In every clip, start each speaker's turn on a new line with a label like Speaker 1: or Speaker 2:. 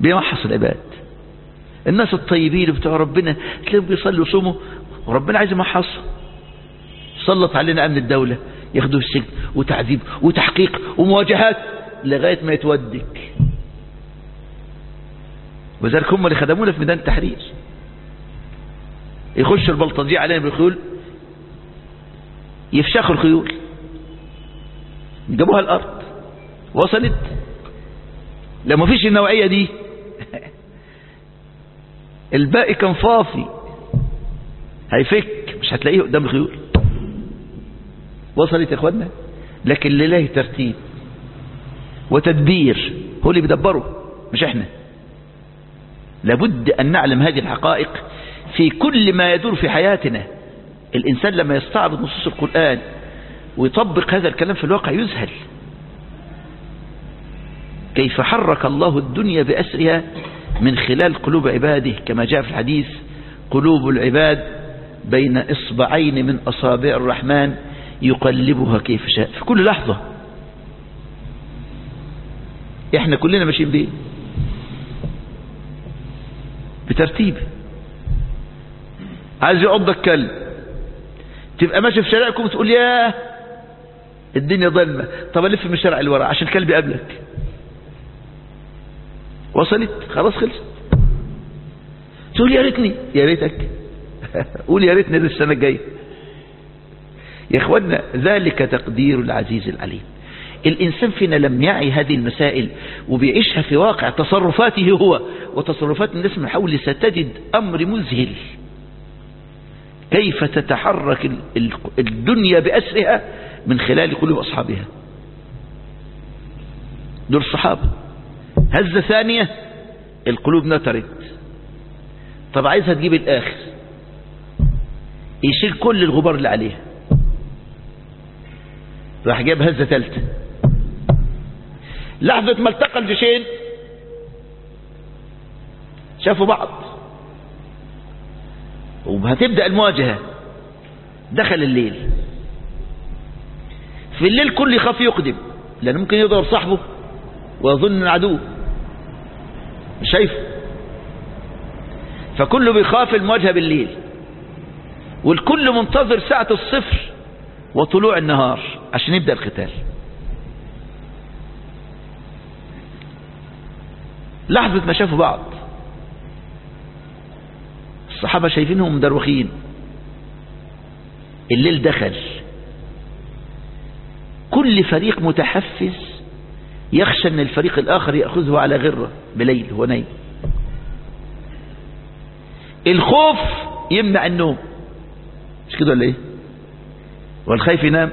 Speaker 1: بيمحص العباد الناس الطيبين بتوع ربنا تلاقيهم بيصلوا ويصوموا وربنا عايز يمحصهم سلط علينا امن الدولة ياخدوا السجن وتعذيب وتحقيق ومواجهات لغاية ما يتودك وذلك هم اللي خدمونا في ميدان التحرير يخش البلطجية علينا بالخيول يفشخوا الخيول جابوها الارض وصلت لما فيش النوعية دي الباقي كان فاضي هيفك مش هتلاقيه قدام الخيول وصلت يا اخوانا لكن لله ترتيب وتدبير هو اللي بيدبره مش احنا لابد ان نعلم هذه الحقائق في كل ما يدور في حياتنا الانسان لما يستعرض نصوص القرآن ويطبق هذا الكلام في الواقع يذهل كيف حرك الله الدنيا بأسرها من خلال قلوب عباده كما جاء في الحديث قلوب العباد بين إصبعين من أصابع الرحمن يقلبها كيف شاء في كل لحظة احنا كلنا ماشيين بيه بترتيب عايز يعضك كلب تبقى ماشي في شارعكم وتقول ياه الدنيا ظلمة طب الف من الشارع اللي ورا عشان الكلب يقابلك وصلت خلاص خلصت تقول يا ريتني يا ريتك قول يا ريتني السنة الجاية يا اخوانا ذلك تقدير العزيز العليم الإنسان فينا لم يعي هذه المسائل وبيعيشها في واقع تصرفاته هو وتصرفات الناس من حوله ستجد أمر مذهل كيف تتحرك الدنيا بأسرها من خلال قلوب أصحابها دول الصحابة هزة ثانية القلوب نترت طب عايزها تجيب الآخر يشيل كل الغبار اللي عليها راح جاب هزة ثالثة لحظة ما التقى الجيشين شافوا بعض وهتبدأ المواجهة دخل الليل في الليل كل يخاف يقدم لأنه ممكن يضرب صاحبه ويظن العدو مش شايفه فكله بيخاف المواجهة بالليل والكل منتظر ساعة الصفر وطلوع النهار عشان يبدأ القتال لحظة ما شافوا بعض الصحابة شايفينهم مدروخين الليل دخل كل فريق متحفز يخشى ان الفريق الاخر يأخذه على غرة بليل هو نايم الخوف يمنع النوم مش كده ولا ايه والخايف ينام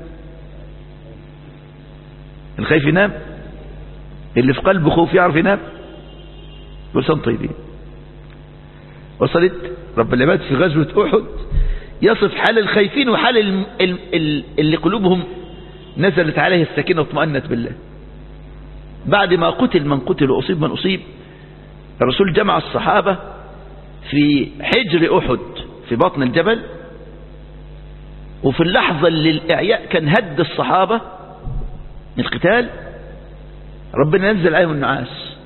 Speaker 1: الخايف ينام اللي في قلبه خوف يعرف ينام كل سنة طيبين وصلت رب العباد في غزوة أحد يصف حال الخايفين وحال ال- ال- ال- اللي قلوبهم نزلت عليه السكينة واطمأنت بالله بعد ما قتل من قتل وأصيب من أصيب الرسول جمع الصحابة في حجر أحد في بطن الجبل وفي اللحظة اللي الإعياء كان هد الصحابة من القتال ربنا نزل عليهم النعاس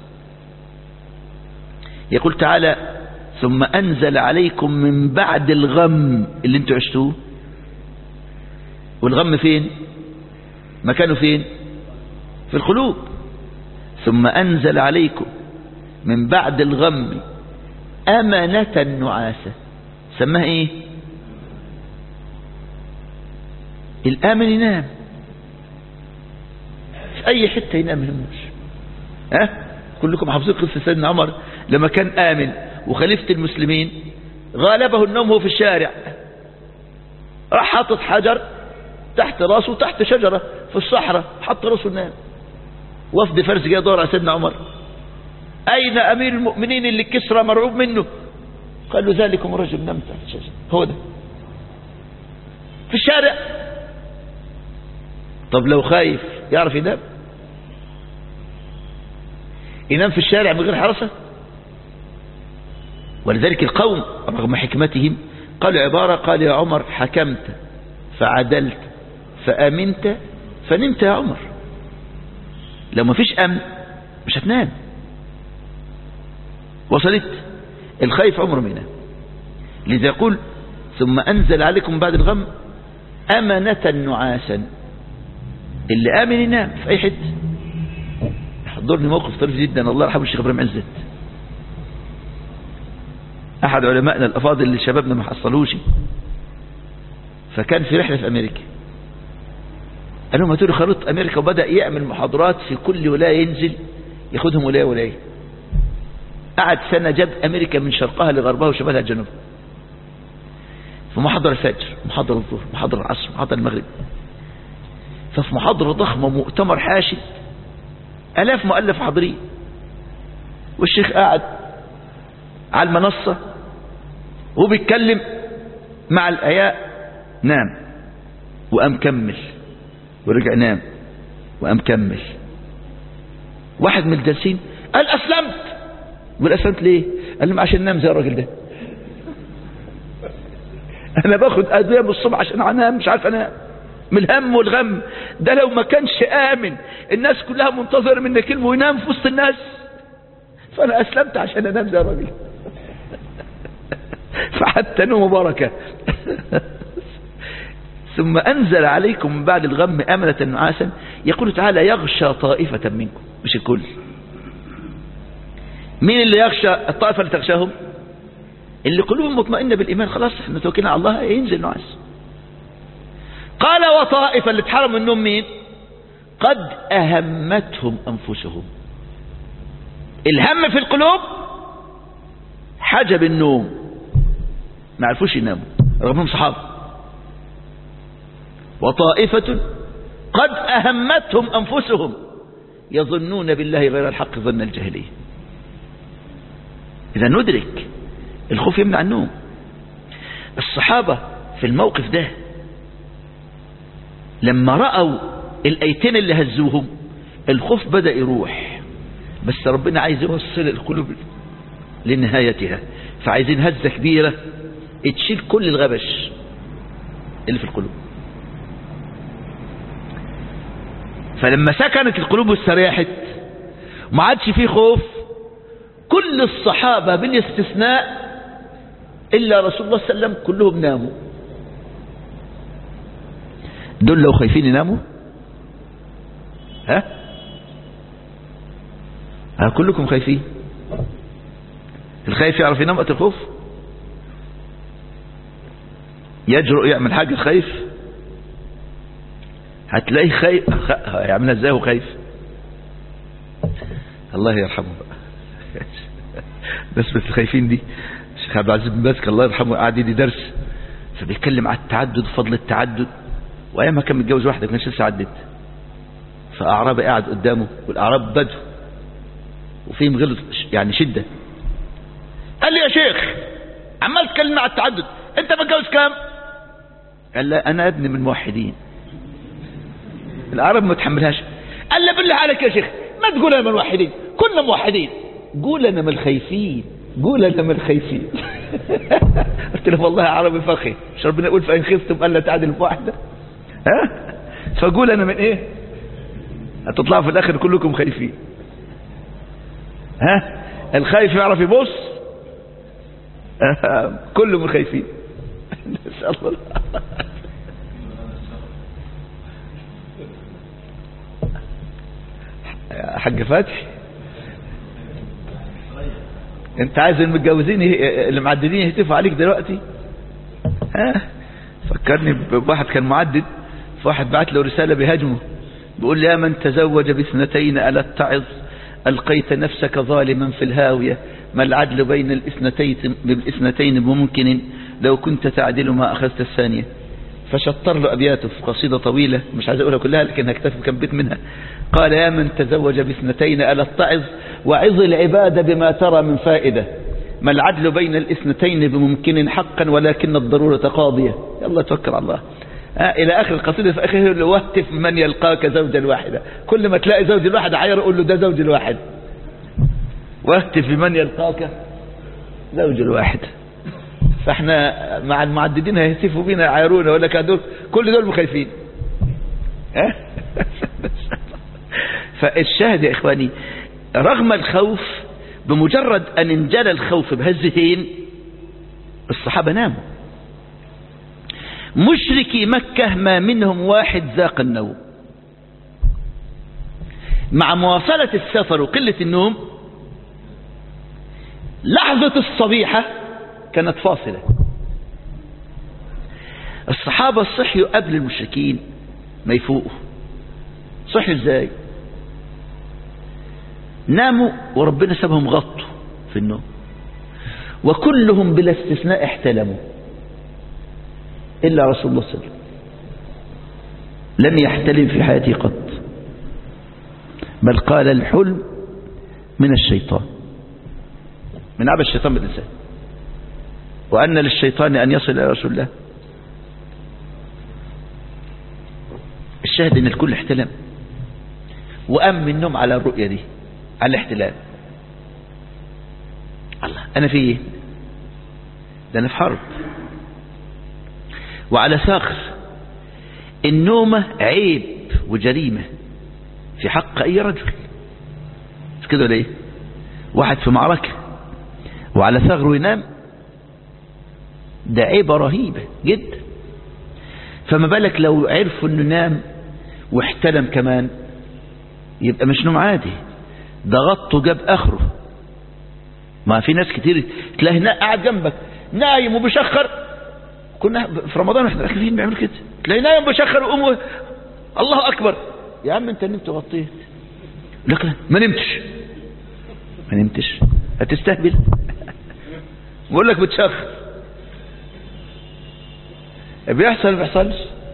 Speaker 1: يقول تعالى ثم أنزل عليكم من بعد الغم اللي انتوا عشتوه والغم فين مكانه فين في القلوب ثم أنزل عليكم من بعد الغم أمنة نعاسة سماها ايه الآمن ينام في أي حتة ينام يهمش ها كلكم حافظين قصة سيدنا عمر لما كان آمن وخليفة المسلمين غالبه النوم هو في الشارع راح حاطط حجر تحت راسه تحت شجرة في الصحراء حط راسه نام وفد فارس جاي يدور على سيدنا عمر أين أمير المؤمنين اللي كسرى مرعوب منه قال له ذلكم الرجل نام تحت الشجرة هو ده في الشارع طب لو خايف يعرف ينام ينام في الشارع من غير حراسة ولذلك القوم رغم حكمتهم قالوا عبارة قال يا عمر حكمت فعدلت فأمنت فنمت يا عمر لو ما فيش أمن مش هتنام وصلت الخايف عمره ما ينام لذا يقول ثم أنزل عليكم بعد الغم أمنة نعاسا اللي آمن ينام في أي حته حضرني موقف طريف جدا الله يرحمه الشيخ ابراهيم عزت أحد علمائنا الأفاضل اللي شبابنا ما حصلوش فكان في رحلة في أمريكا قال لهم هاتوا له خريطة أمريكا وبدأ يعمل محاضرات في كل ولاية ينزل ياخدهم ولاية ولاية قعد سنة جاب أمريكا من شرقها لغربها وشمالها لجنوبها في محاضرة الفجر محاضرة الظهر محاضرة العصر محاضرة المغرب ففي محاضرة ضخمة مؤتمر حاشد ألاف مؤلف حاضرين والشيخ قاعد على المنصة وبيتكلم مع الآياء نام وقام كمل ورجع نام وقام كمل واحد من الجالسين قال أسلمت يقول أسلمت ليه قال لهم عشان نام زي الراجل ده أنا باخد أدوية من الصبح عشان أنام مش عارف أنام من الهم والغم ده لو ما كانش آمن الناس كلها منتظر مني كلمة وينام في وسط الناس فأنا أسلمت عشان أنام زي الراجل فحتى نوم بركة ثم أنزل عليكم من بعد الغم أمنة نعاسا يقول تعالى يغشى طائفة منكم مش الكل مين اللي يغشى الطائفة اللي تغشاهم اللي قلوبهم مطمئنة بالإيمان خلاص احنا توكلنا على الله ينزل نعاس قال وطائفة اللي اتحرم منهم مين قد أهمتهم أنفسهم الهم في القلوب حجب النوم ما عرفوش يناموا رغم انهم صحابه وطائفة قد أهمتهم أنفسهم يظنون بالله غير الحق ظن الجاهلية إذا ندرك الخوف يمنع النوم الصحابة في الموقف ده لما رأوا الأيتين اللي هزوهم الخوف بدأ يروح بس ربنا عايز يوصل القلوب لنهايتها فعايزين هزة كبيرة تشيل كل الغبش اللي في القلوب فلما سكنت القلوب واستريحت ما عادش فيه خوف كل الصحابة بالاستثناء إلا رسول الله صلى الله عليه وسلم كلهم ناموا دول لو خايفين يناموا ها ها كلكم خايفين الخايف يعرف ينام وقت الخوف يجرؤ يعمل حاجة خايف هتلاقيه خايف يعملها ازاي وهو خايف الله يرحمه بقى نسبة الخايفين دي الشيخ عبد العزيز بن باز الله يرحمه قاعد يدي درس فبيتكلم على التعدد فضل التعدد وايام ما كان متجوز واحده ما كانش لسه عدت فاعرابي قاعد قدامه والاعراب بدو وفيهم غلط يعني شده قال لي يا شيخ عمال تكلم على التعدد انت متجوز كام قال لا انا ابن من الموحدين العرب ما تحملهاش قال له بالله عليك يا شيخ ما تقول انا من الموحدين كلنا موحدين قول انا من الخايفين قول انا من الخايفين قلت له والله عربي فخي مش ربنا يقول فان خفتم الا تعدل بواحده ها فقول انا من ايه هتطلعوا في الاخر كلكم خايفين ها الخايف يعرف يبص كله من خايفين نسال الله حاج فتحي انت عايز المتجوزين اللي معددين يهتفوا عليك دلوقتي ها فكرني بواحد كان معدد فواحد بعت له رسالة بهجمه بيقول لي يا من تزوج باثنتين ألا اتعظ ألقيت نفسك ظالما في الهاوية ما العدل بين الاثنتين بالاثنتين ممكن لو كنت تعدل ما أخذت الثانية فشطر له أبياته في قصيدة طويلة مش عايز أقولها كلها لكن هكتفي كم بيت منها قال يا من تزوج باثنتين ألا اتعظ وعظ العباد بما ترى من فائدة ما العدل بين الاثنتين بممكن حقا ولكن الضرورة قاضية يلا توكل على الله آه إلى آخر القصيدة في آخره وهتف من يلقاك زوجا الواحدة كل ما تلاقي زوج الواحد عير قول له ده زوج الواحد واهتف بمن يلقاك زوج الواحد فاحنا مع المعددين هيهتفوا بينا يعايرونا يقول لك دول كل دول مخايفين ها فالشاهد يا اخواني رغم الخوف بمجرد أن انجلى الخوف بهزتين الصحابة ناموا مشركي مكة ما منهم واحد ذاق النوم مع مواصلة السفر وقلة النوم لحظة الصبيحة كانت فاصلة الصحابة صحيوا قبل المشركين ما يفوقوا صحيوا ازاي ناموا وربنا سابهم غطوا في النوم وكلهم بلا استثناء احتلموا إلا رسول الله صلى الله عليه وسلم لم يحتلم في حياته قط بل قال الحلم من الشيطان من عبد الشيطان بالإنسان وأن للشيطان أن يصل إلى رسول الله الشاهد ان الكل احتلم وقام منهم على الرؤية دي على الاحتلال الله انا في ايه ده انا في حرب وعلى ثغر النومة عيب وجريمة في حق اي رجل مش كده ولا ايه واحد في معركة وعلى ثغره ينام ده عيبة رهيبة جدا فما بالك لو عرفوا انه نام واحتلم كمان يبقى مش نوم عادي ده غطه جاب اخره ما في ناس كتير تلاقي قاعد جنبك نايم وبيشخر كنا في رمضان احنا داخلين بيعمل كده تلاقي نايم وبيشخر وقوم الله اكبر يا عم انت نمت وغطيت لك ما نمتش ما نمتش هتستهبل بقول لك بتشخر بيحصل ما بيحصلش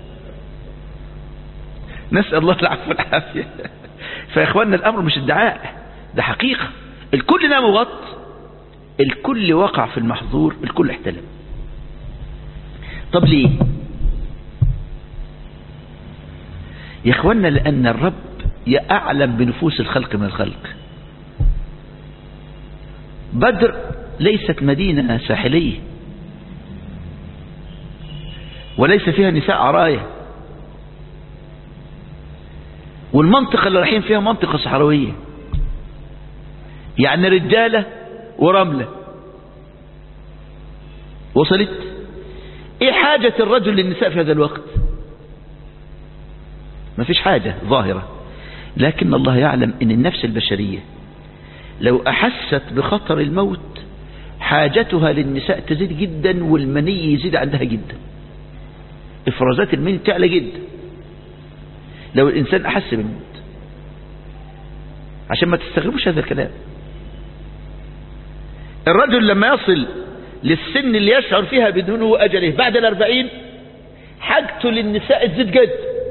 Speaker 1: نسأل الله العفو والعافية فيا اخواننا الامر مش ادعاء ده حقيقة الكل نام وغط الكل وقع في المحظور الكل احتلم طب ليه يا اخواننا لان الرب يعلم بنفوس الخلق من الخلق بدر ليست مدينة ساحلية وليس فيها نساء عراية والمنطقة اللي رايحين فيها منطقة صحراوية يعني رجالة ورملة وصلت ايه حاجة الرجل للنساء في هذا الوقت ما فيش حاجة ظاهرة لكن الله يعلم ان النفس البشرية لو احست بخطر الموت حاجتها للنساء تزيد جدا والمني يزيد عندها جدا افرازات المني تعلى جدا لو الانسان احس بالموت عشان ما تستغربوش هذا الكلام الرجل لما يصل للسن اللي يشعر فيها بدونه أجله بعد الأربعين حاجته للنساء تزيد جد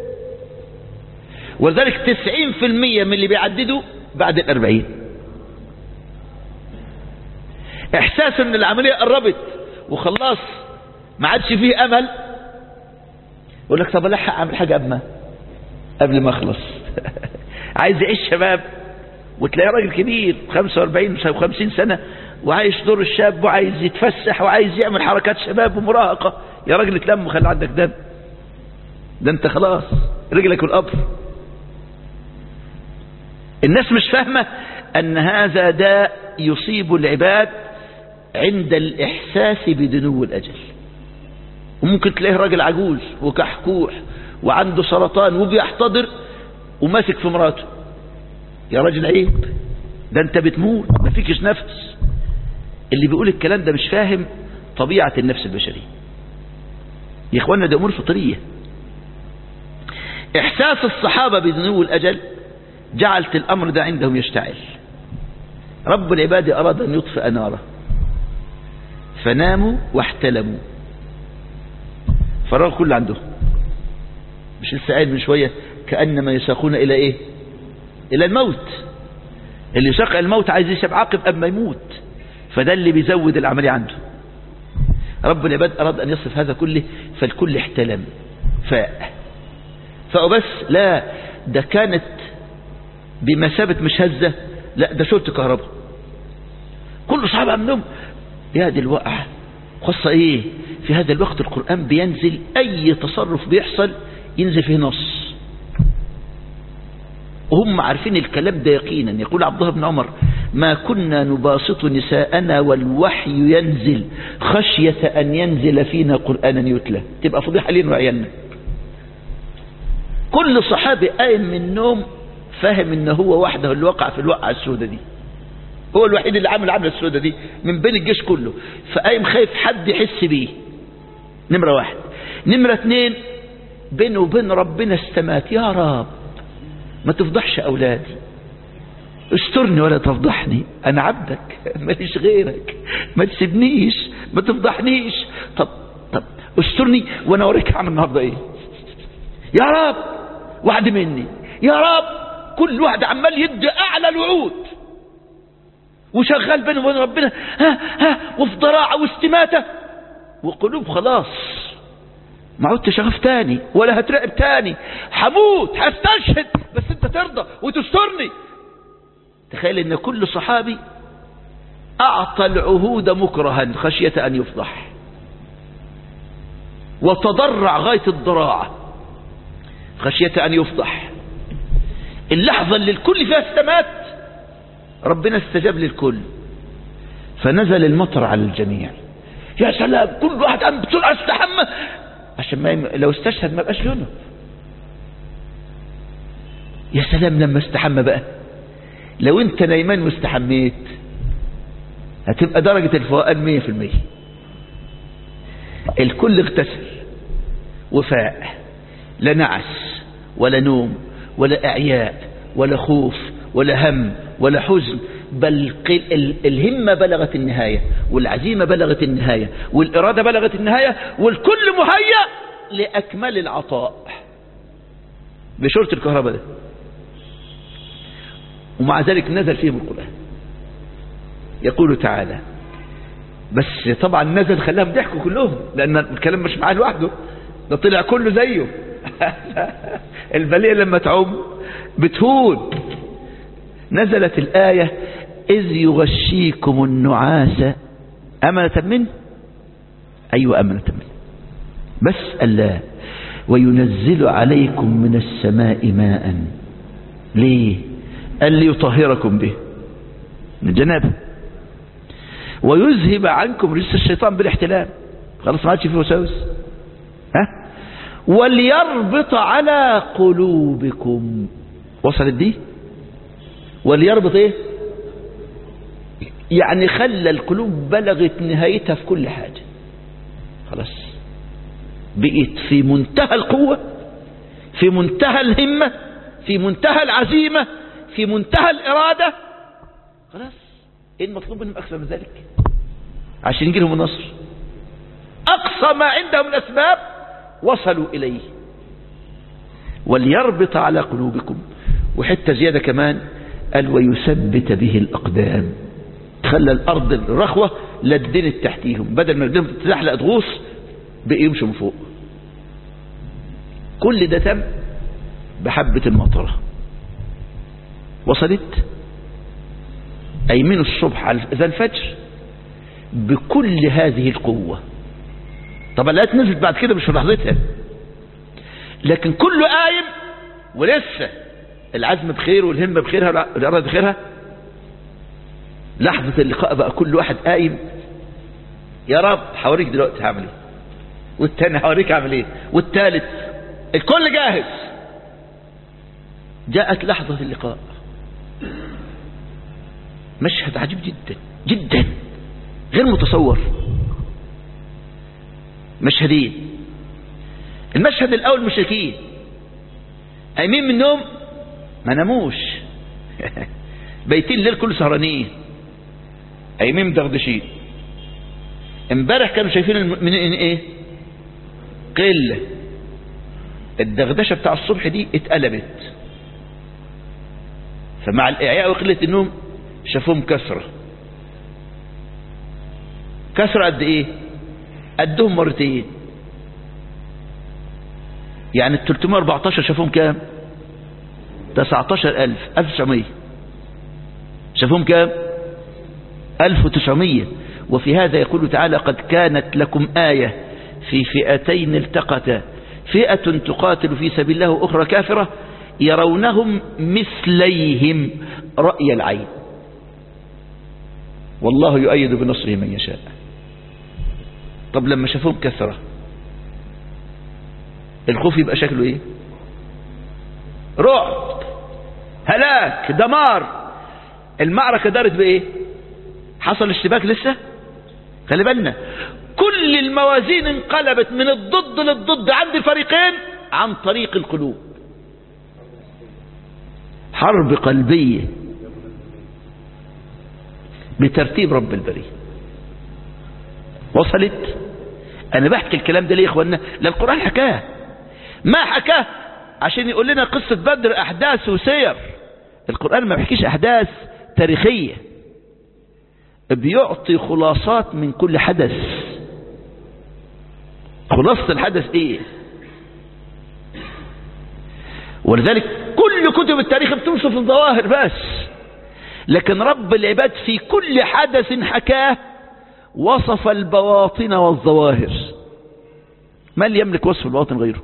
Speaker 1: ولذلك تسعين في المية من اللي بيعددوا بعد الأربعين إحساس أن العملية قربت وخلاص ما عادش فيه أمل يقول لك طب ألحق أعمل حاجة قبل ما قبل ما أخلص عايز يعيش شباب وتلاقي راجل كبير 45 50 سنة وعايش دور الشاب وعايز يتفسح وعايز يعمل حركات شباب ومراهقة يا راجل اتلم وخلي عندك دم ده انت خلاص رجلك القبر الناس مش فاهمة ان هذا داء يصيب العباد عند الاحساس بدنو الاجل وممكن تلاقيه راجل عجوز وكحكوح وعنده سرطان وبيحتضر وماسك في مراته يا راجل عيب ده انت بتموت ما فيكش نفس اللي بيقول الكلام ده مش فاهم طبيعة النفس البشرية يا اخوانا ده امور فطرية احساس الصحابة بدنو الاجل جعلت الامر ده عندهم يشتعل رب العباد اراد ان يطفئ ناره فناموا واحتلموا فراغ كل عندهم مش لسه قايل من شوية كأنما يساقون الى ايه الى الموت اللي يساق الموت عايز يسيب عاقب قبل ما يموت فده اللي بيزود العملية عنده رب العباد أراد أن يصف هذا كله فالكل احتلم فاء فبس لا ده كانت بمثابة مش هزة لا ده شرط كهرباء كل صحابة عملهم يا دي الوقعة خاصة ايه في هذا الوقت القرآن بينزل اي تصرف بيحصل ينزل فيه نص وهم عارفين الكلام ده يقينا يقول عبد الله بن عمر ما كنا نباسط نساءنا والوحي ينزل خشية أن ينزل فينا قرآنا يتلى تبقى فضيحة لين وعيالنا كل صحابي قايم من النوم فاهم ان هو وحده اللي وقع في الوقعة السوداء دي هو الوحيد اللي عامل عامله السوداء دي من بين الجيش كله فقايم خايف حد يحس بيه نمرة واحد نمرة اتنين بينه وبين ربنا استمات يا رب ما تفضحش أولادي استرني ولا تفضحني أنا عبدك ماليش غيرك ما تسيبنيش ما تفضحنيش طب طب استرني وأنا أوريك أعمل النهاردة إيه يا رب وعد مني يا رب كل واحد عمال يدي أعلى الوعود وشغال بينه وبين ربنا ها ها وفي ضراعة واستماتة وقلوب خلاص ما عدتش شغف تاني ولا هتراقب تاني هموت هستشهد بس انت ترضى وتسترني تخيل ان كل صحابي اعطى العهود مكرها خشية ان يفضح وتضرع غاية الضراعة خشية ان يفضح اللحظة اللي الكل فيها استمات ربنا استجاب للكل فنزل المطر على الجميع يا سلام كل واحد قام بسرعة استحمى عشان ما يم... لو استشهد ما بقاش جنب يا سلام لما استحمى بقى لو انت نايمان واستحميت هتبقى درجة الفوقان مية في المية الكل اغتسل وفاء لا نعس ولا نوم ولا اعياء ولا خوف ولا هم ولا حزن بل الهمة بلغت النهاية والعزيمة بلغت النهاية والإرادة بلغت النهاية والكل مهيأ لأكمل العطاء بشرط الكهرباء ده ومع ذلك نزل فيهم القرآن يقول تعالى بس طبعا نزل خلاهم ضحكوا كلهم لأن الكلام مش معاه لوحده ده طلع كله زيه البلية لما تعم بتهون نزلت الآية إذ يغشيكم النعاس أمنة منه أيوة أمنة منه بس الله وينزل عليكم من السماء ماء ليه قال ليطهركم به من جنابه ويذهب عنكم رجس الشيطان بالاحتلام خلاص ما عادش فيه وساوس ها وليربط على قلوبكم وصلت دي وليربط ايه يعني خلى القلوب بلغت نهايتها في كل حاجة خلاص بقيت في منتهى القوة في منتهى الهمة في منتهى العزيمة في منتهى الإرادة خلاص ايه المطلوب منهم أكثر من ذلك عشان يجي لهم النصر أقصى ما عندهم الأسباب وصلوا إليه وليربط على قلوبكم وحتة زيادة كمان قال ويثبت به الأقدام خلى الأرض الرخوة لدنت تحتيهم بدل ما رجلهم تزحلق تغوص بقي يمشوا من فوق كل ده تم بحبة المطرة وصلت أيمين الصبح على إذا الفجر بكل هذه القوة طبعا الآيات نزلت بعد كده مش في لحظتها لكن كله قايم ولسه العزم بخير والهمة بخيرها والإرادة بخيرها لحظة اللقاء بقى كل واحد قايم يا رب حوريك دلوقتي هعمل ايه والتاني حوريك هعمل ايه والتالت الكل جاهز جاءت لحظة اللقاء مشهد عجيب جدا جدا غير متصور مشهدين المشهد الاول المشركين قايمين من النوم ما ناموش بيتين الليل كله سهرانين قايمين مدردشين امبارح كانوا شايفين المؤمنين ايه قله الدغدشه بتاع الصبح دي اتقلبت فمع الاعياء وقله النوم شافوهم كسره كسره قد ايه قدهم مرتين يعني ال 314 شافوهم كام 19000 1900 شافوهم كام 1900 وفي هذا يقول تعالى قد كانت لكم آية في فئتين التقتا فئة تقاتل في سبيل الله وأخرى كافرة يرونهم مثليهم رأي العين والله يؤيد بنصره من يشاء طب لما شافوهم كثرة الخوف يبقى شكله ايه رعب هلاك دمار المعركة دارت بايه حصل اشتباك لسه خلي بالنا كل الموازين انقلبت من الضد للضد عند الفريقين عن طريق القلوب حرب قلبية بترتيب رب البرية وصلت انا بحكي الكلام ده ليه يا اخوانا لا القرآن حكاه ما حكاه عشان يقول لنا قصة بدر احداث وسير القرآن ما بيحكيش احداث تاريخية بيعطي خلاصات من كل حدث خلاصة الحدث ايه ولذلك كل كتب التاريخ بتوصف الظواهر بس لكن رب العباد في كل حدث حكاه وصف البواطن والظواهر من يملك وصف البواطن غيره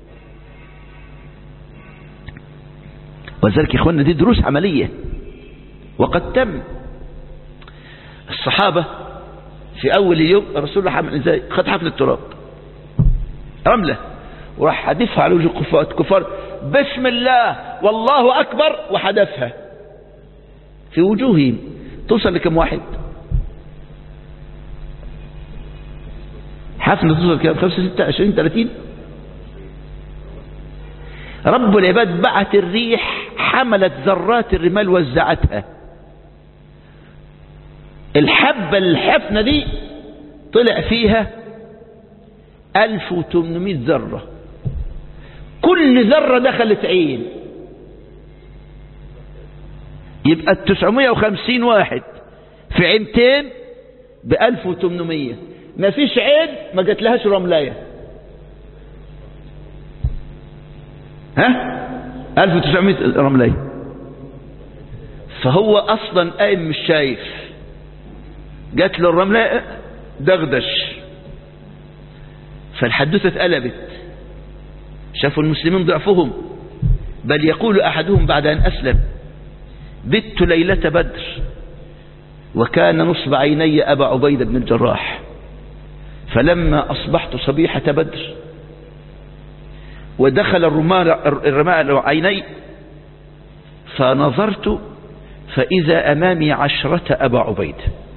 Speaker 1: ولذلك يا اخوانا دي دروس عملية وقد تم الصحابة في اول اليوم الرسول الله حمل ازاي خد حفل التراب رملة وراح حدفها على وجه الكفار بسم الله والله اكبر وحدفها في وجوههم توصل لكم واحد حفلة توصل كام خمسة ستة عشرين ثلاثين رب العباد بعت الريح حملت ذرات الرمال وزعتها الحبة الحفنة دي طلع فيها 1800 ذرة كل ذرة دخلت عين يبقى ال 950 واحد في عينتين ب 1800 ما فيش عين ما جات لهاش رملايه ها 1900 رملية فهو اصلا قايم مش شايف جات له الرملة دغدش فالحدوثة اتقلبت شافوا المسلمين ضعفهم بل يقول احدهم بعد ان اسلم بت ليلة بدر وكان نصب عيني ابا عبيدة بن الجراح فلما اصبحت صبيحة بدر ودخل الرماء عيني فنظرت فإذا أمامي عشرة أبا عبيد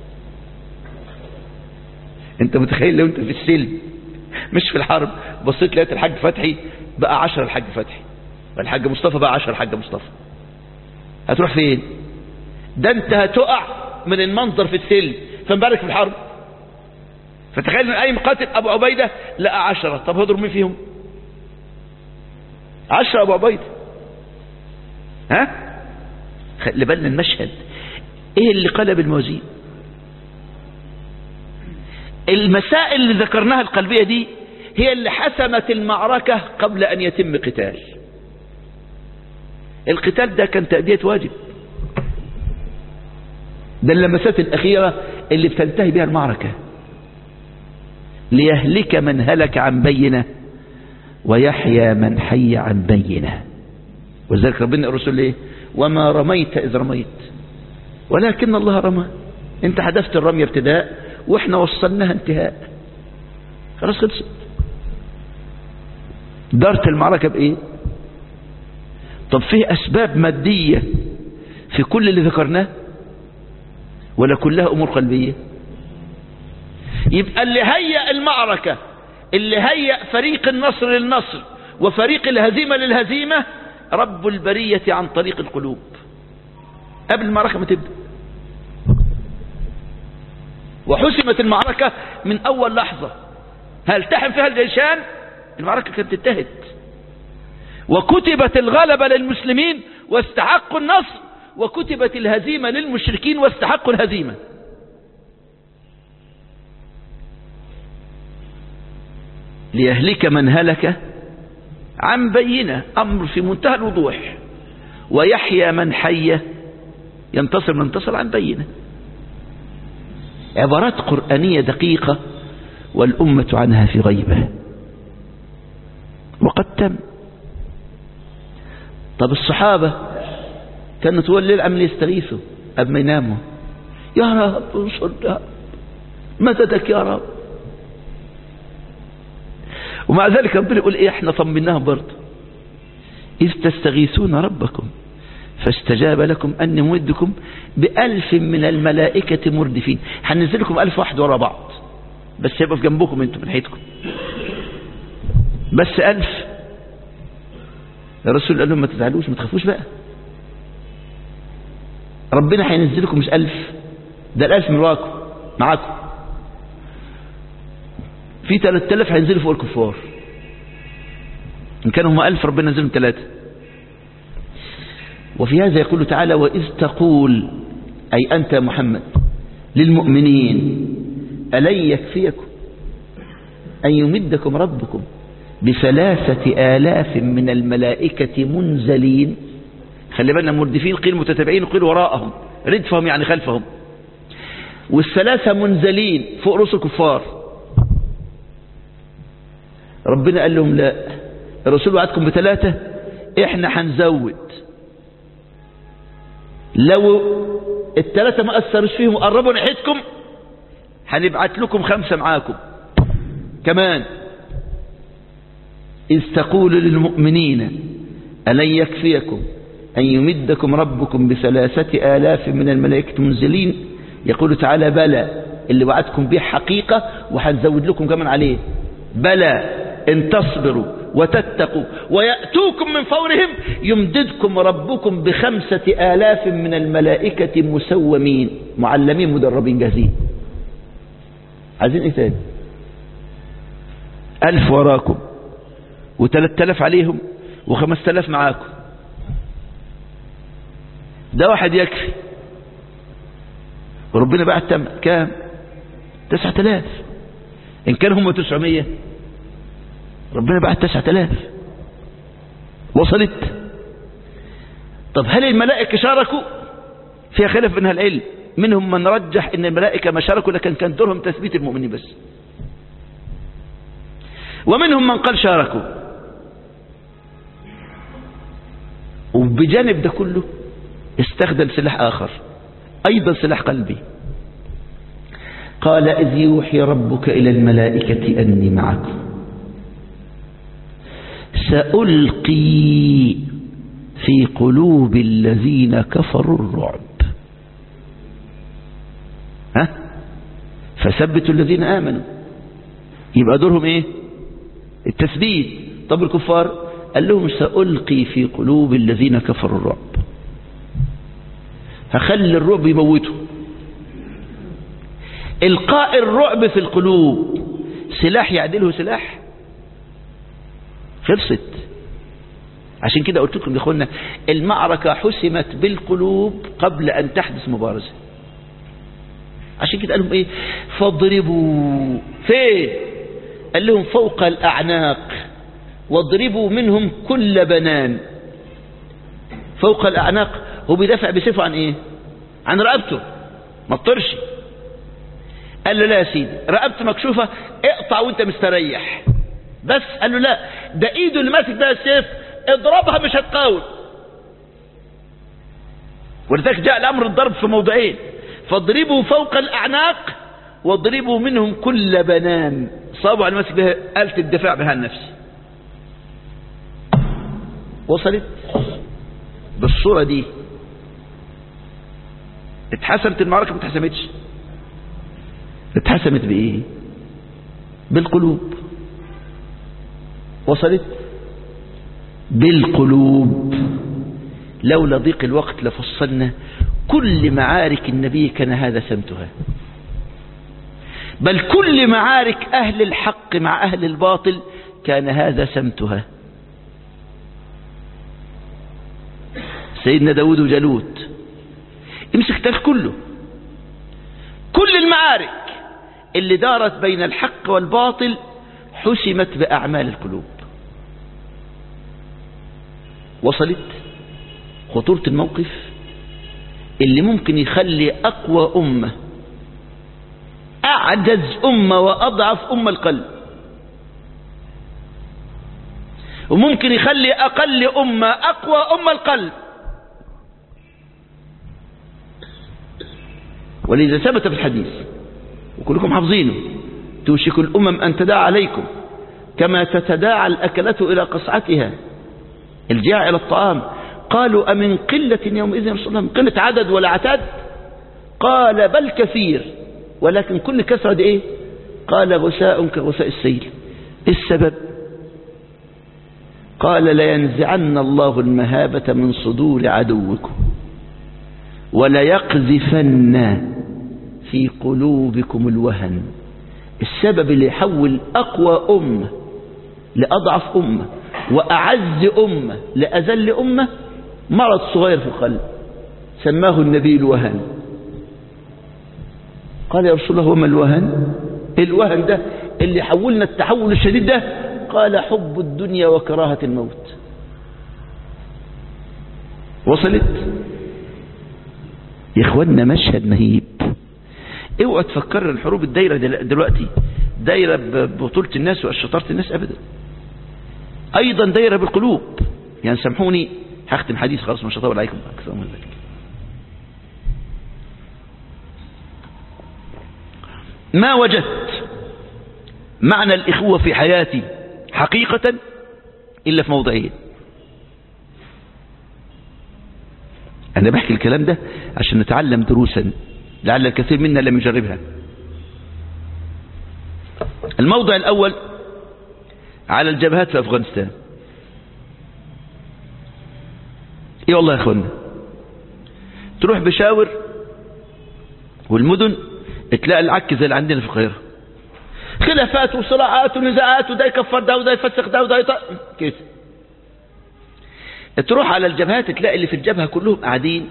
Speaker 1: انت متخيل لو انت في السلم مش في الحرب بصيت لقيت الحاج فتحي بقى عشرة الحاج فتحي الحاج مصطفى بقى عشرة الحاج مصطفى هتروح فين ده انت هتقع من المنظر في السلم فنبارك في الحرب فتخيل ان اي مقاتل ابو عبيدة لقى عشرة طب هضرب مين فيهم عشرة أبو عبيد ها خلي بالنا المشهد ايه اللي قلب الموازين المسائل اللي ذكرناها القلبية دي هي اللي حسمت المعركة قبل أن يتم قتال القتال ده كان تأدية واجب ده اللمسات الأخيرة اللي بتنتهي بها المعركة ليهلك من هلك عن بينه ويحيى من حي عن بينه ولذلك ربنا الرسول ايه وما رميت اذ رميت ولكن الله رمى انت حدثت الرمية ابتداء واحنا وصلناها انتهاء خلاص خلصت دارت المعركة بايه طب فيه اسباب مادية في كل اللي ذكرناه ولا كلها امور قلبية يبقى اللي هيأ المعركة اللي هيأ فريق النصر للنصر وفريق الهزيمة للهزيمة رب البرية عن طريق القلوب قبل المعركة ما تبدأ وحسمت المعركة من أول لحظة هل تحم فيها الجيشان المعركة كانت انتهت وكتبت الغلبة للمسلمين واستحقوا النصر وكتبت الهزيمة للمشركين واستحقوا الهزيمة ليهلك من هلك عن بينه أمر في منتهى الوضوح ويحيى من حي ينتصر من انتصر عن بينه عبارات قرآنية دقيقة والأمة عنها في غيبة وقد تم طب الصحابة كانوا طول الليل عمل يستغيثوا قبل ما يناموا يا رب انصرنا مددك يا رب ومع ذلك ربنا يقول ايه احنا طمناهم برضه إذ تستغيثون ربكم فاستجاب لكم أني ممدكم بألف من الملائكة مردفين هننزل لكم ألف واحد ورا بعض بس يبقى في جنبكم انتم من حيثكم بس ألف الرسول قال لهم ما تزعلوش ما تخافوش بقى ربنا هينزل لكم مش ألف ده الألف من وراكم معاكم في 3000 هينزلوا فوق الكفار إن كانوا هم ألف ربنا نزلهم ثلاثة وفي هذا يقول تعالى وإذ تقول أي أنت محمد للمؤمنين ألن يكفيكم أن يمدكم ربكم بثلاثة آلاف من الملائكة منزلين خلي بالنا مردفين قيل متتابعين قيل وراءهم ردفهم يعني خلفهم والثلاثة منزلين فوق رؤوس الكفار ربنا قال لهم لا الرسول وعدكم بثلاثة احنا هنزود لو الثلاثة ما أثرش فيهم وقربوا ناحيتكم هنبعت لكم خمسة معاكم كمان إذ تقول للمؤمنين ألن يكفيكم أن يمدكم ربكم بثلاثة آلاف من الملائكة منزلين يقول تعالى بلى اللي وعدكم به حقيقة وهنزود لكم كمان عليه بلى إن تصبروا وتتقوا ويأتوكم من فورهم يمددكم ربكم بخمسة آلاف من الملائكة مسومين معلمين مدربين جاهزين عايزين ايه تاني ألف وراكم وثلاث آلاف عليهم وخمس آلاف معاكم ده واحد يكفي وربنا بعد تم كام تسعة آلاف إن كان هم تسعمية ربنا بعد تسعة آلاف وصلت طب هل الملائكة شاركوا فيها خلاف من العلم منهم من رجح ان الملائكة ما شاركوا لكن كان دورهم تثبيت المؤمنين بس ومنهم من قال شاركوا وبجانب ده كله استخدم سلاح آخر أيضا سلاح قلبي قال إذ يوحي ربك إلى الملائكة أني معكم سألقي في قلوب الذين كفروا الرعب ها فثبتوا الذين آمنوا يبقى دورهم ايه التثبيت طب الكفار قال لهم سألقي في قلوب الذين كفروا الرعب هخلي الرعب يموته القاء الرعب في القلوب سلاح يعدله سلاح خلصت عشان كده قلت لكم يا اخوانا المعركة حسمت بالقلوب قبل ان تحدث مبارزة عشان كده قال لهم ايه فاضربوا فين قال لهم فوق الاعناق واضربوا منهم كل بنان فوق الاعناق هو بيدافع بصفه عن ايه عن رقبته ما تطرش قال له لا يا سيدي رقبته مكشوفة اقطع وانت مستريح بس قال له لا ده ايده اللي ماسك بها السيف اضربها مش هتقاوم ولذلك جاء الامر الضرب في موضعين فاضربوا فوق الاعناق واضربوا منهم كل بنان صابوا على ماسك بها آلة الدفاع بها النفس وصلت بالصورة دي اتحسمت المعركة ما اتحسمتش اتحسمت بايه بالقلوب وصلت بالقلوب لولا ضيق الوقت لفصلنا كل معارك النبي كان هذا سمتها بل كل معارك أهل الحق مع أهل الباطل كان هذا سمتها سيدنا داود وجالوت امسك تاريخ كله كل المعارك اللي دارت بين الحق والباطل حسمت بأعمال القلوب وصلت خطورة الموقف اللي ممكن يخلي أقوى أمة أعجز أمة وأضعف أمة القلب وممكن يخلي أقل أمة أقوى أمة القلب ولذا ثبت في الحديث وكلكم حافظينه توشك الأمم أن تداعى عليكم كما تتداعى الأكلة إلى قصعتها الجاع إلى الطعام قالوا أمن قلة يومئذ يا رسول الله من قلة عدد ولا عتاد قال بل كثير ولكن كل كثرة دي إيه قال غساء كغساء السيل السبب قال لينزعن الله المهابة من صدور عدوكم وليقذفن في قلوبكم الوهن السبب اللي يحول أقوى أمة لأضعف أمة وأعز أمة لأذل أمة مرض صغير في القلب سماه النبي الوهن قال يا رسول الله وما الوهن الوهن ده اللي حولنا التحول الشديد ده قال حب الدنيا وكراهة الموت وصلت يا اخوانا مشهد مهيب اوعى تفكر الحروب الدايرة دلوقتي دايرة ببطولة الناس وشطارة الناس ابدا ايضا دايرة بالقلوب يعني سامحوني هختم حديث خلاص مش هطول عليكم اكثر من ذلك ما وجدت معنى الإخوة في حياتي حقيقة إلا في موضعين أنا بحكي الكلام ده عشان نتعلم دروسا لعل الكثير منا لم يجربها الموضع الأول على الجبهات في أفغانستان ايه والله يا اخوانا تروح بشاور والمدن تلاقي العك زي اللي عندنا في القاهره خلافات وصراعات ونزاعات وده يكفر ده وده يفسخ ده وده يطق كده تروح على الجبهات تلاقي اللي في الجبهة كلهم قاعدين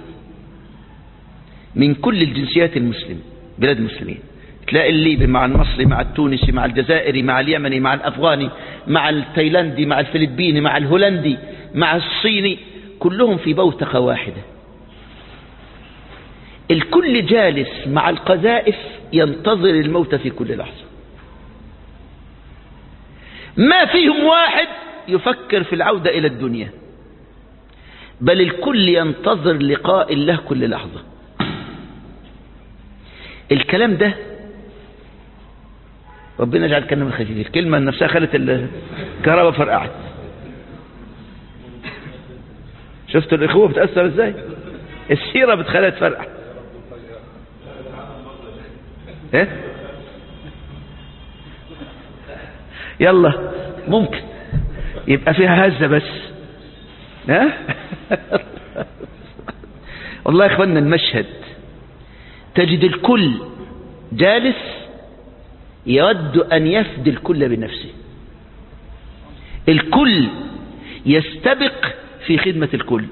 Speaker 1: من كل الجنسيات المسلمة بلاد المسلمين تلاقي الليبي مع المصري مع التونسي مع الجزائري مع اليمني مع الأفغاني مع التايلاندي مع الفلبيني مع الهولندي مع الصيني كلهم في بوتقة واحدة الكل جالس مع القذائف ينتظر الموت في كل لحظة ما فيهم واحد يفكر في العودة إلى الدنيا بل الكل ينتظر لقاء الله كل لحظة الكلام ده ربنا يجعل كلمة خفيف الكلمة نفسها خلت الكهرباء فرقعت شفت الإخوة بتأثر ازاي السيرة بتخلت فرقع ايه يلا ممكن يبقى فيها هزة بس ها والله يا اخوانا المشهد تجد الكل جالس يود أن يفدي الكل بنفسه الكل يستبق في خدمة الكل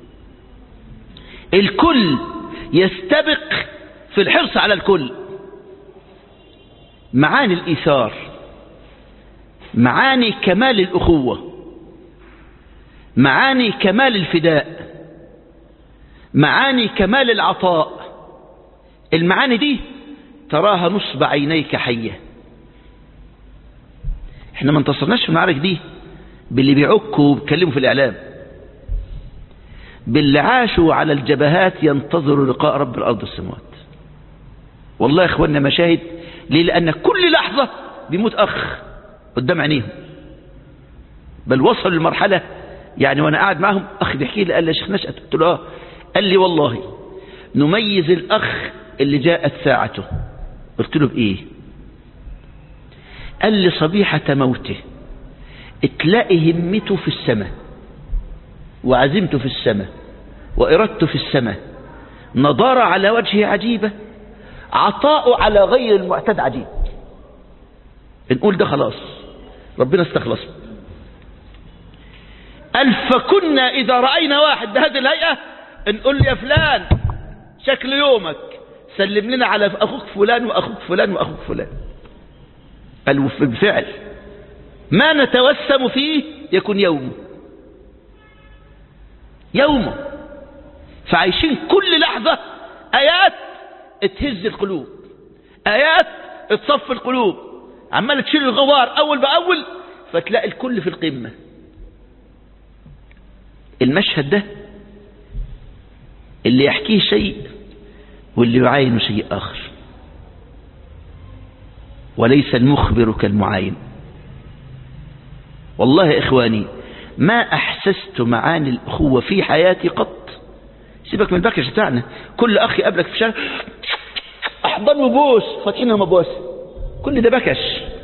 Speaker 1: الكل يستبق في الحرص على الكل معاني الإيثار معاني كمال الأخوة معاني كمال الفداء معاني كمال العطاء المعاني دي تراها نصب عينيك حية احنا ما انتصرناش في المعارك دي باللي بيعكوا وبيتكلموا في الإعلام باللي عاشوا على الجبهات ينتظروا لقاء رب الأرض السماوات والله يا اخوانا مشاهد ليه لأن كل لحظة بيموت أخ قدام عينيهم بل وصلوا للمرحلة يعني وانا قاعد معهم اخ بيحكي لي قال لي يا شيخ نشأت قلت له اه قال لي والله نميز الاخ اللي جاءت ساعته قلت له بايه قال لي صبيحة موته تلاقي همته في السماء وعزيمته في السماء وإرادته في السماء نضارة على وجهه عجيبة عطاؤه على غير المعتاد عجيب نقول ده خلاص ربنا استخلصنا قال فكنا إذا رأينا واحد بهذه الهيئة نقول له يا فلان شكل يومك سلم لنا على أخوك فلان وأخوك فلان وأخوك فلان قال بالفعل ما نتوسم فيه يكون يومه يومه فعايشين كل لحظة آيات تهز القلوب آيات تصفي القلوب عمال تشيل الغبار أول بأول فتلاقي الكل في القمة المشهد ده اللي يحكيه شيء واللي يعاين شيء آخر وليس المخبر كالمعاين والله يا إخواني ما أحسست معاني الأخوة في حياتي قط سيبك من البكش بتاعنا كل أخ يقابلك في الشارع أحضن وبوس فاتحينها مبوس كل ده بكش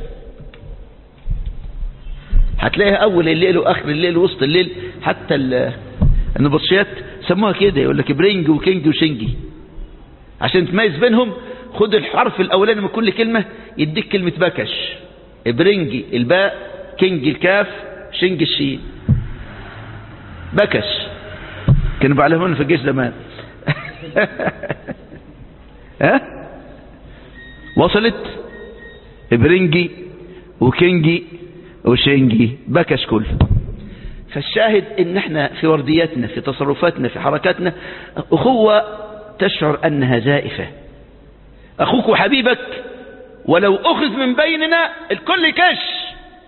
Speaker 1: هتلاقيها أول الليل وآخر الليل ووسط الليل حتى النبطشيات سموها كده يقول لك برينج وكينج وشنجي عشان تميز بينهم خد الحرف الأولاني من كل كلمة يديك كلمة بكش برينجي الباء كينج الكاف شنج الشين بكش كانوا بعلمونا في الجيش زمان ها وصلت برنجي وكينجي وشنجي بكش كله فالشاهد ان احنا في وردياتنا في تصرفاتنا في حركاتنا اخوة تشعر انها زائفة اخوك وحبيبك ولو اخذ من بيننا الكل كش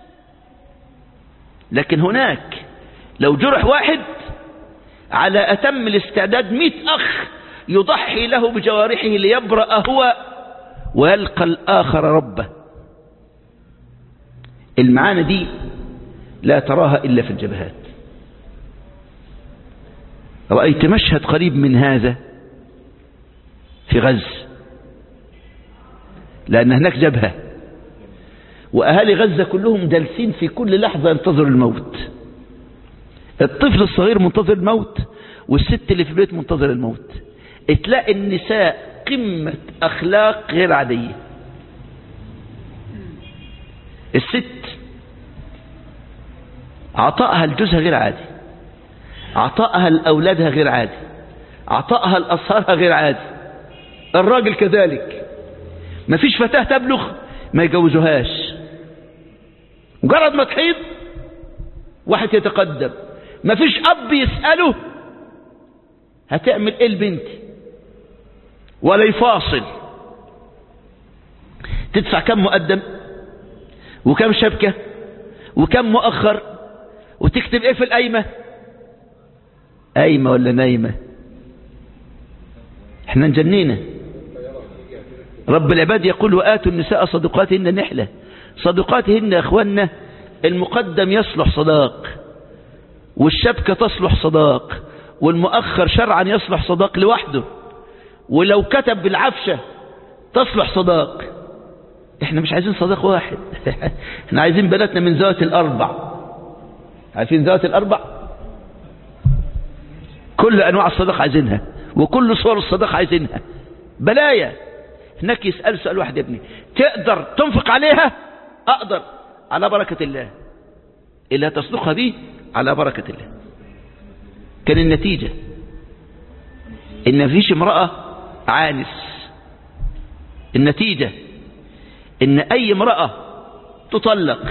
Speaker 1: لكن هناك لو جرح واحد على أتم الاستعداد مئة أخ يضحي له بجوارحه ليبرأ هو ويلقى الآخر ربه المعاني دي لا تراها إلا في الجبهات رأيت مشهد قريب من هذا في غز لأن هناك جبهة وأهالي غزة كلهم جالسين في كل لحظة ينتظر الموت الطفل الصغير منتظر الموت والست اللي في البيت منتظر الموت تلاقي النساء قمة أخلاق غير عادية الست عطائها لجوزها غير عادي عطائها لأولادها غير عادي عطائها لأصهارها غير عادي الراجل كذلك مفيش فتاة تبلغ ما يجوزوهاش مجرد ما تحيض واحد يتقدم مفيش أب يسأله هتعمل ايه البنت ولا يفاصل تدفع كم مقدم وكم شبكة وكم مؤخر وتكتب ايه في القايمة قايمة ولا نايمة احنا نجنينا رب العباد يقول وآتوا النساء صدقاتهن نحلة صدقاتهن يا اخوانا المقدم يصلح صداق والشبكة تصلح صداق والمؤخر شرعا يصلح صداق لوحده ولو كتب بالعفشة تصلح صداق احنا مش عايزين صداق واحد احنا عايزين بناتنا من ذوات الاربع عارفين ذوات الاربع كل انواع الصداق عايزينها وكل صور الصداق عايزينها بلايا هناك يسأل سؤال واحد يا ابني تقدر تنفق عليها اقدر على بركة الله اللي هتصدقها دي على بركة الله كان النتيجة ان مفيش امرأة عانس النتيجة ان اي امرأة تطلق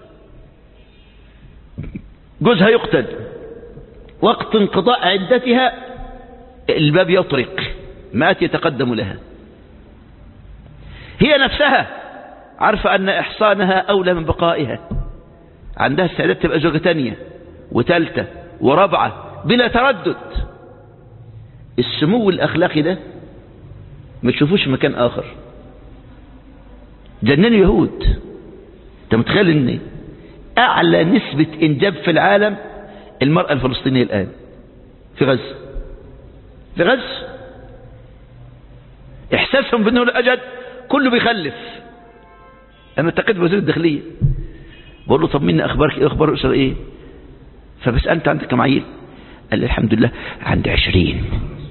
Speaker 1: جوزها يقتل وقت انقضاء عدتها الباب يطرق مات يتقدم لها هي نفسها عارفة أن إحصانها أولى من بقائها عندها استعداد تبقى زوجة تانية وتالتة ورابعة بلا تردد السمو الأخلاقي ده ما تشوفوش في مكان آخر جنان يهود انت متخيل ان اعلى نسبة انجاب في العالم المرأة الفلسطينية الان في غزة في غزة احساسهم بانه الاجد كله بيخلف انا التقيت بوزير الداخلية بقول له طمني اخبارك ايه اخبار الاسره ايه فبسأل انت عندك كم عيل قال لي الحمد لله عندي عشرين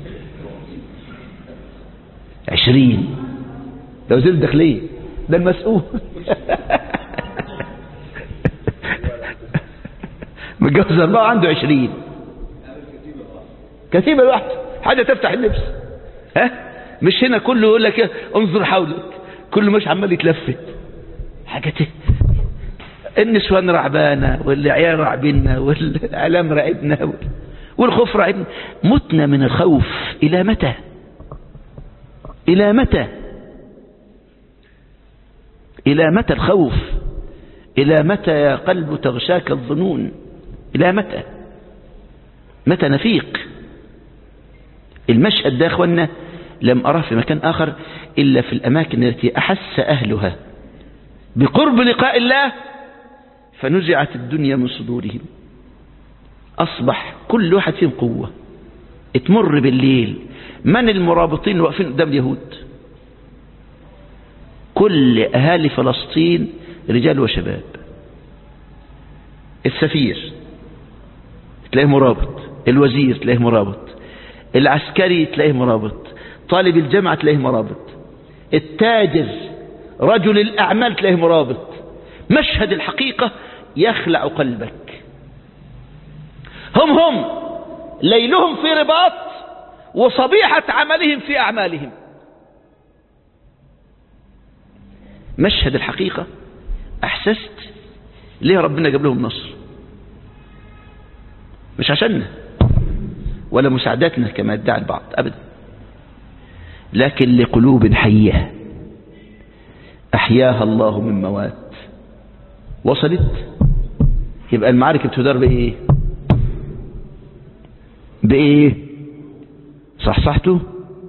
Speaker 1: عشرين ده وزير الداخلية ده المسؤول متجوز أربعة عنده عشرين كتيبة لوحده حاجة تفتح اللبس ها مش هنا كله يقول لك إيه؟ انظر حولك كله مش عمال يتلفت حاجة النسوان رعبانة والعيال رعبنا والإعلام رعبنا والخوف رعبنا متنا من الخوف إلى متى إلى متى إلى متى الخوف إلى متى يا قلب تغشاك الظنون إلى متى متى نفيق المشهد ده يا أخوانا لم أراه في مكان آخر إلا في الأماكن التي أحس أهلها بقرب لقاء الله فنزعت الدنيا من صدورهم أصبح كل واحد فيهم قوة تمر بالليل من المرابطين واقفين قدام اليهود كل أهالي فلسطين رجال وشباب السفير تلاقيه مرابط الوزير تلاقيه مرابط العسكري تلاقيه مرابط طالب الجامعة تلاقيه مرابط التاجر رجل الأعمال تلاقيه مرابط مشهد الحقيقة يخلع قلبك هم هم ليلهم في رباط وصبيحة عملهم في أعمالهم مشهد الحقيقة أحسست ليه ربنا جاب لهم نصر مش عشاننا ولا مساعدتنا كما ادعى البعض أبدا لكن لقلوب حية أحياها الله من موات وصلت يبقى المعارك بتدار بإيه بإيه صح صحته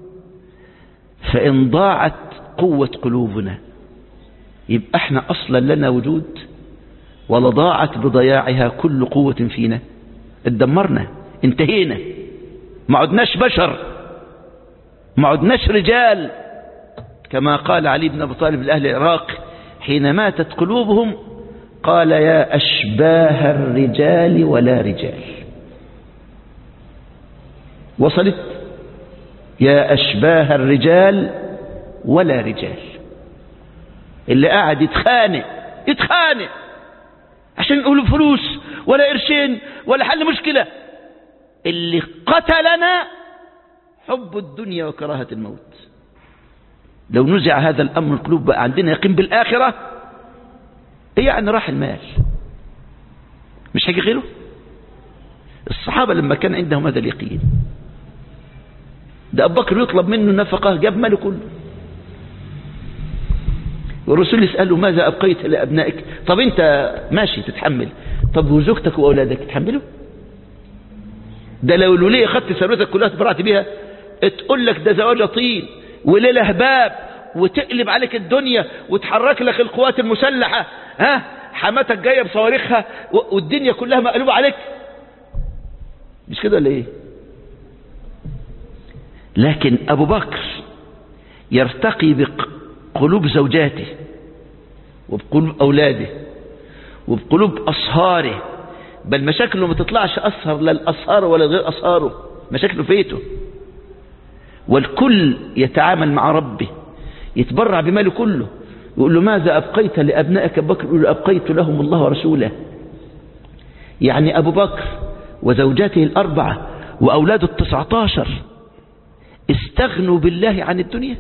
Speaker 1: فإن ضاعت قوة قلوبنا يبقى احنا أصلا لنا وجود ولا ضاعت بضياعها كل قوة فينا اتدمرنا انتهينا ما عدناش بشر ما عدناش رجال كما قال علي بن أبي طالب لأهل العراق حين ماتت قلوبهم قال يا أشباه الرجال ولا رجال وصلت يا أشباه الرجال ولا رجال اللي قاعد يتخانق يتخانق عشان يقولوا فلوس ولا قرشين ولا حل مشكلة اللي قتلنا حب الدنيا وكراهة الموت لو نزع هذا الأمر القلوب بقى عندنا يقين بالآخرة إيه يعني راح المال مش هيجي غيره الصحابة لما كان عندهم هذا اليقين ده أبو بكر يطلب منه نفقة جاب ماله كله والرسول يسأله ماذا أبقيت لأبنائك طب أنت ماشي تتحمل طب وزوجتك وأولادك تحملوا ده لو الولية خدت ثروتك كلها تبرعت بيها تقول لك ده زواج طين وليلة هباب وتقلب عليك الدنيا وتحرك لك القوات المسلحة ها حماتك جاية بصواريخها والدنيا كلها مقلوبة عليك مش كده ولا ايه لكن ابو بكر يرتقي بقلوب زوجاته وبقلوب اولاده وبقلوب اصهاره بل مشاكله ما تطلعش أسهر لا الأسهار ولا غير أسهاره مشاكله فيته والكل يتعامل مع ربه يتبرع بماله كله يقول له ماذا أبقيت لأبنائك أبو بكر يقول له أبقيت لهم الله ورسوله يعني أبو بكر وزوجاته الأربعة وأولاده التسعة عشر استغنوا بالله عن الدنيا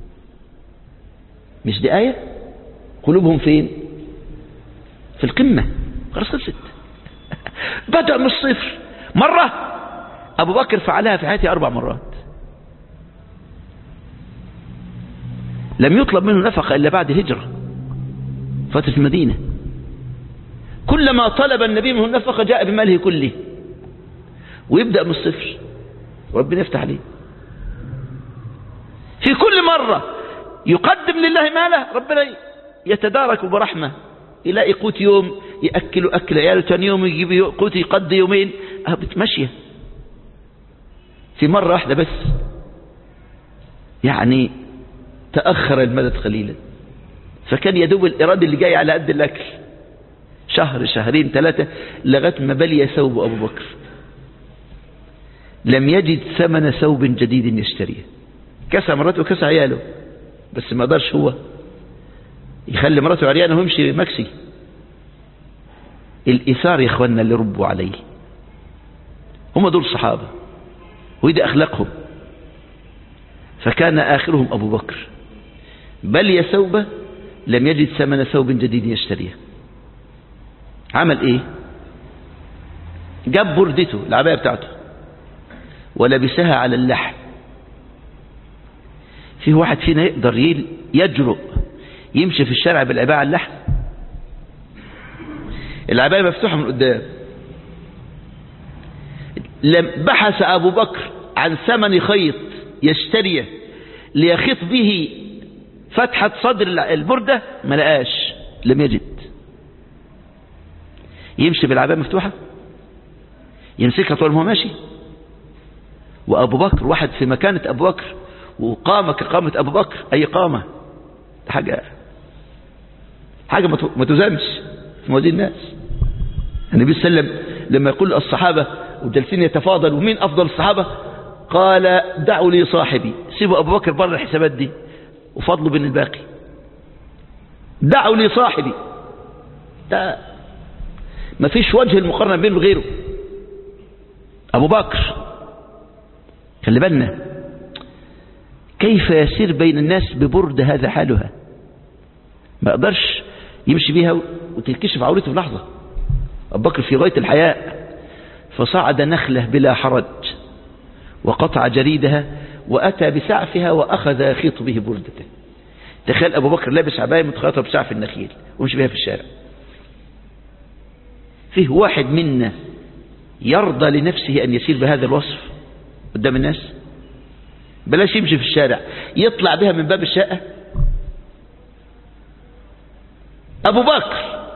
Speaker 1: مش دي آية قلوبهم فين في القمة خلاص خلصت بدأ من الصفر مرة أبو بكر فعلها في حياته أربع مرات لم يطلب منه نفقة إلا بعد الهجرة فترة المدينة كلما طلب النبي منه النفقة جاء بماله كله ويبدأ من الصفر وربنا يفتح عليه في كل مرة يقدم لله ماله ربنا يتدارك برحمة يلاقي قوت يوم يأكلوا أكل عياله ثاني يوم يجيب قوت يقضي يومين أه بتمشيه في مرة واحدة بس يعني تأخر المدد قليلا فكان يدوب الإراد اللي جاي على قد الأكل شهر شهرين ثلاثة لغاية ما بلي ثوب أبو بكر لم يجد ثمن ثوب جديد يشتريه كسى مراته وكسى عياله بس ما قدرش هو يخلي مراته عريانة ويمشي مكسي الإثار يا إخواننا اللي ربوا عليه هم دول صحابة وإذا أخلاقهم فكان آخرهم أبو بكر بل يا ثوبة لم يجد ثمن ثوب جديد يشتريه عمل ايه جاب بردته العباية بتاعته ولبسها على اللحم في واحد فينا يقدر يجرؤ يمشي في الشارع بالعباية على اللحم العباية مفتوحة من قدام لم بحث أبو بكر عن ثمن خيط يشتريه ليخيط به فتحة صدر البردة ما لقاش لم يجد يمشي بالعباءة مفتوحة يمسكها طول ما هو ماشي وأبو بكر واحد في مكانة أبو بكر وقامة كقامة أبو بكر أي قامة حاجة حاجة ما تزنش في موازين الناس النبي صلى الله عليه وسلم لما يقول الصحابة وجالسين يتفاضل ومين أفضل الصحابة قال دعوا لي صاحبي سيبوا أبو بكر بره الحسابات دي وفضلوا بين الباقي دعوا لي صاحبي ده ما فيش وجه المقارنة بينه وغيره أبو بكر خلي بالنا كيف يسير بين الناس ببرد هذا حالها ما يقدرش يمشي بيها وتنكشف عورته في لحظة أبو بكر في غاية الحياء فصعد نخلة بلا حرج وقطع جريدها وأتى بسعفها وأخذ يخيط به بردته تخيل أبو بكر لابس عباية متخيطة بسعف النخيل ومشي بها في الشارع فيه واحد منا يرضى لنفسه أن يسير بهذا الوصف قدام الناس بلاش يمشي في الشارع يطلع بها من باب الشقة أبو بكر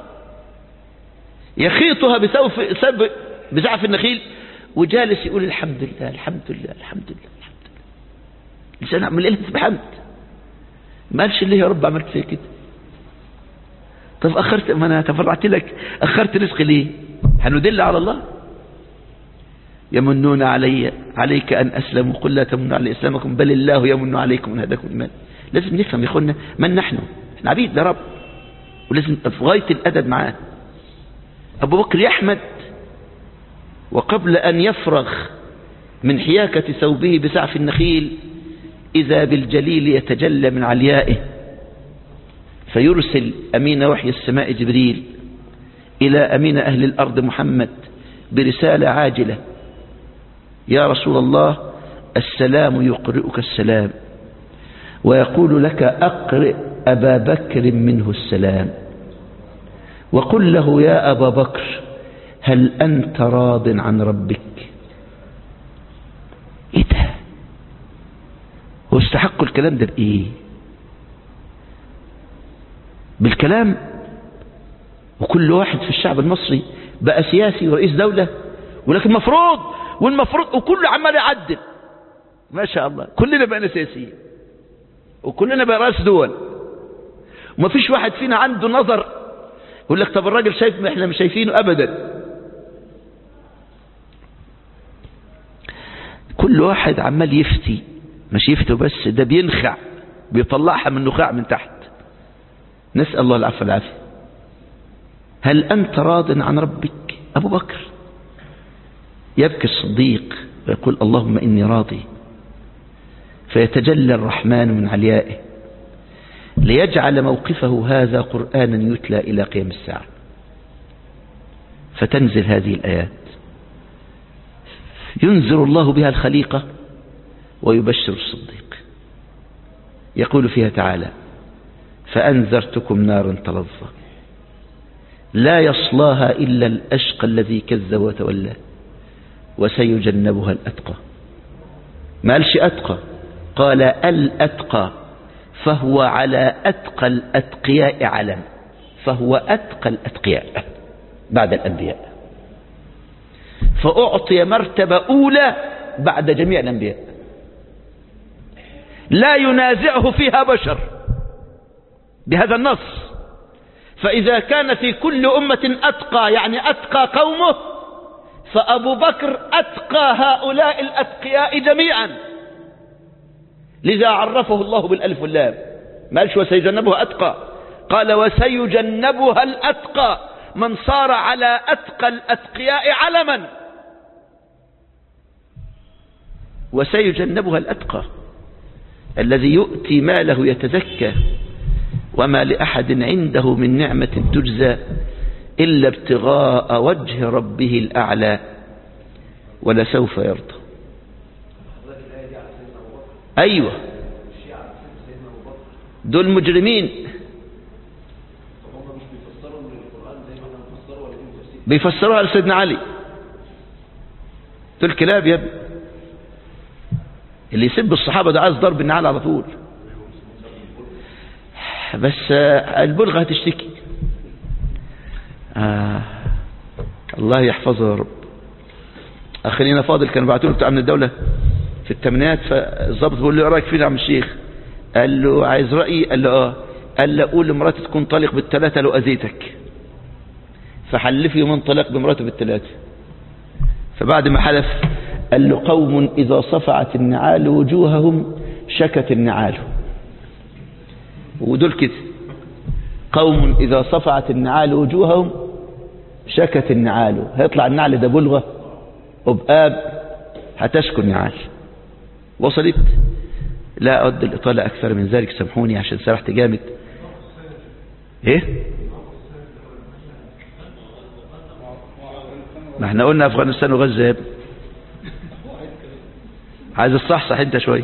Speaker 1: يخيطها بسوف سب بزعف النخيل وجالس يقول الحمد لله الحمد لله الحمد لله الحمد لله لسان عمل ايه بحمد ما قالش ليه يا رب عملت فيا كده طب اخرت ما انا تفرعت لك اخرت رزقي ليه هندل على الله يمنون علي عليك ان اسلموا قل لا تمنوا على اسلامكم بل الله يمن عليكم ان هداكم الايمان لازم نفهم يا اخوانا من نحن احنا عبيد لرب ولازم في غايه الادب معاه ابو بكر يحمد وقبل أن يفرغ من حياكة ثوبه بسعف النخيل إذا بالجليل يتجلى من عليائه فيرسل أمين وحي السماء جبريل إلى أمين أهل الأرض محمد برسالة عاجلة يا رسول الله السلام يقرئك السلام ويقول لك أقرئ أبا بكر منه السلام وقل له يا أبا بكر هل أنت راض عن ربك ايه ده هو استحق الكلام ده بايه بالكلام وكل واحد في الشعب المصري بقى سياسي ورئيس دولة ولكن مفروض والمفروض وكله عمال يعدل ما شاء الله كلنا بقينا سياسيين وكلنا بقى رئيس دول وما فيش واحد فينا عنده نظر يقول لك طب الراجل شايف ما احنا مش شايفينه ابدا كل واحد عمال يفتي مش يفتي بس ده بينخع بيطلعها من نخاع من تحت نسأل الله العفو والعافية هل أنت راض عن ربك أبو بكر يبكي الصديق ويقول اللهم إني راضي فيتجلى الرحمن من عليائه ليجعل موقفه هذا قرآنا يتلى إلى قيام الساعة فتنزل هذه الآيات ينذر الله بها الخليقة ويبشر الصديق يقول فيها تعالى فأنذرتكم نارا تلظى لا يصلاها إلا الأشقى الذي كذب وتولى وسيجنبها الأتقى ما قالش أتقى قال الأتقى فهو على أتقى الأتقياء علم فهو أتقى الأتقياء بعد الأنبياء فأعطي مرتبة أولى بعد جميع الأنبياء لا ينازعه فيها بشر بهذا النص فإذا كان في كل أمة أتقى يعني أتقى قومه فأبو بكر أتقى هؤلاء الأتقياء جميعا لذا عرفه الله بالألف واللام ما قالش وسيجنبها أتقى قال وسيجنبها الأتقى من صار على أتقى الأتقياء علما وسيجنبها الأتقى الذي يؤتي ماله يتزكى وما لأحد عنده من نعمة تجزى إلا ابتغاء وجه ربه الأعلى ولسوف يرضى أيوة دول مجرمين بيفسروها لسيدنا علي دول كلاب يا ابني اللي يسب الصحابة ده عايز ضرب النعال على طول بس آه، البلغة هتشتكي آه الله يحفظه يا رب أخلينا فاضل كانوا بعتوا له بتاع من الدولة في الثمانينات فالظابط بيقول له ايه رايك فين يا عم الشيخ قال له عايز رأيي قال له اه قال له قول لمراتي تكون طلق بالثلاثة لو أذيتك فحلف يومين طلاق بمراته بالثلاثة فبعد ما حلف قال له قوم إذا صفعت النعال وجوههم شكت النعال ودول كده قوم إذا صفعت النعال وجوههم شكت النعال هيطلع النعل ده بلغة وبآب هتشكو النعال وصلت لا أود الإطالة أكثر من ذلك سامحوني عشان سرحت جامد إيه ما احنا قلنا أفغانستان وغزة يا ابني عايز الصحصح انت شوية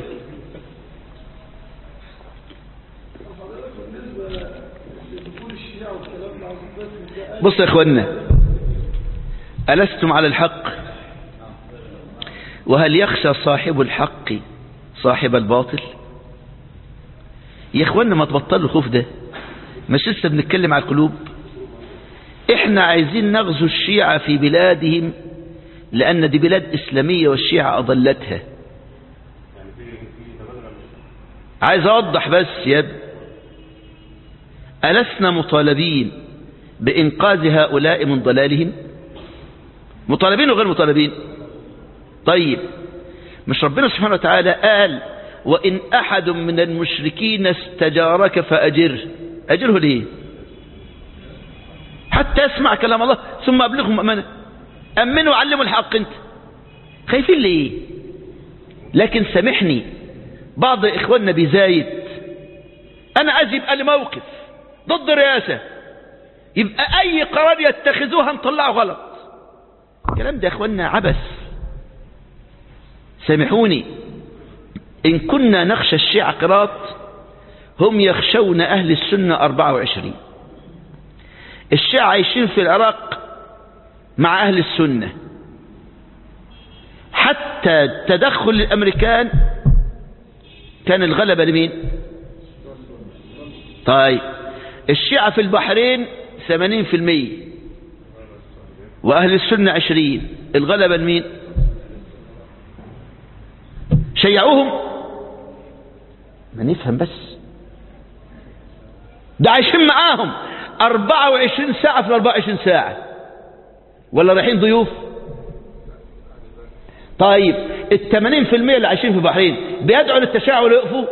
Speaker 1: بص يا اخوانا ألستم على الحق وهل يخشى صاحب الحق صاحب الباطل يا اخوانا ما تبطلوا الخوف ده مش لسه بنتكلم على القلوب احنا عايزين نغزو الشيعة في بلادهم لأن دي بلاد إسلامية والشيعة أضلتها عايز أوضح بس يا ابني ألسنا مطالبين بإنقاذ هؤلاء من ضلالهم مطالبين وغير مطالبين طيب مش ربنا سبحانه وتعالى قال وإن أحد من المشركين استجارك فأجره أجره ليه حتى يسمع كلام الله ثم أبلغهم أمانة أمنوا وعلموا الحق أنت خايفين ليه لكن سامحني بعض إخواننا بزايد أنا عايز يبقى لي موقف ضد الرئاسة يبقى أي قرار يتخذوها نطلعه غلط الكلام ده يا إخواننا عبث سامحوني إن كنا نخشى الشيعة قراط هم يخشون أهل السنة 24 الشيعة عايشين في العراق مع أهل السنة حتى تدخل الأمريكان كان الغلبة لمين طيب الشيعة في البحرين 80% وأهل السنة 20 الغلبة لمين شيعوهم ما نفهم بس ده عايشين معاهم 24 ساعة في 24 ساعة ولا رايحين ضيوف طيب ال 80% اللي عايشين في البحرين بيدعوا للتشيع ولا يقفوا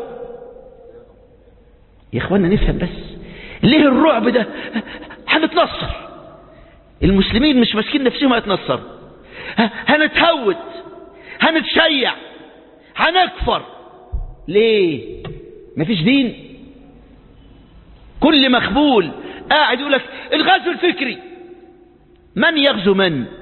Speaker 1: يا اخوانا نفهم بس ليه الرعب ده هنتنصر المسلمين مش ماسكين نفسهم هيتنصروا هنتهود هنتشيع هنكفر ليه مفيش دين كل مخبول قاعد يقول لك الغزو الفكري من يغزو من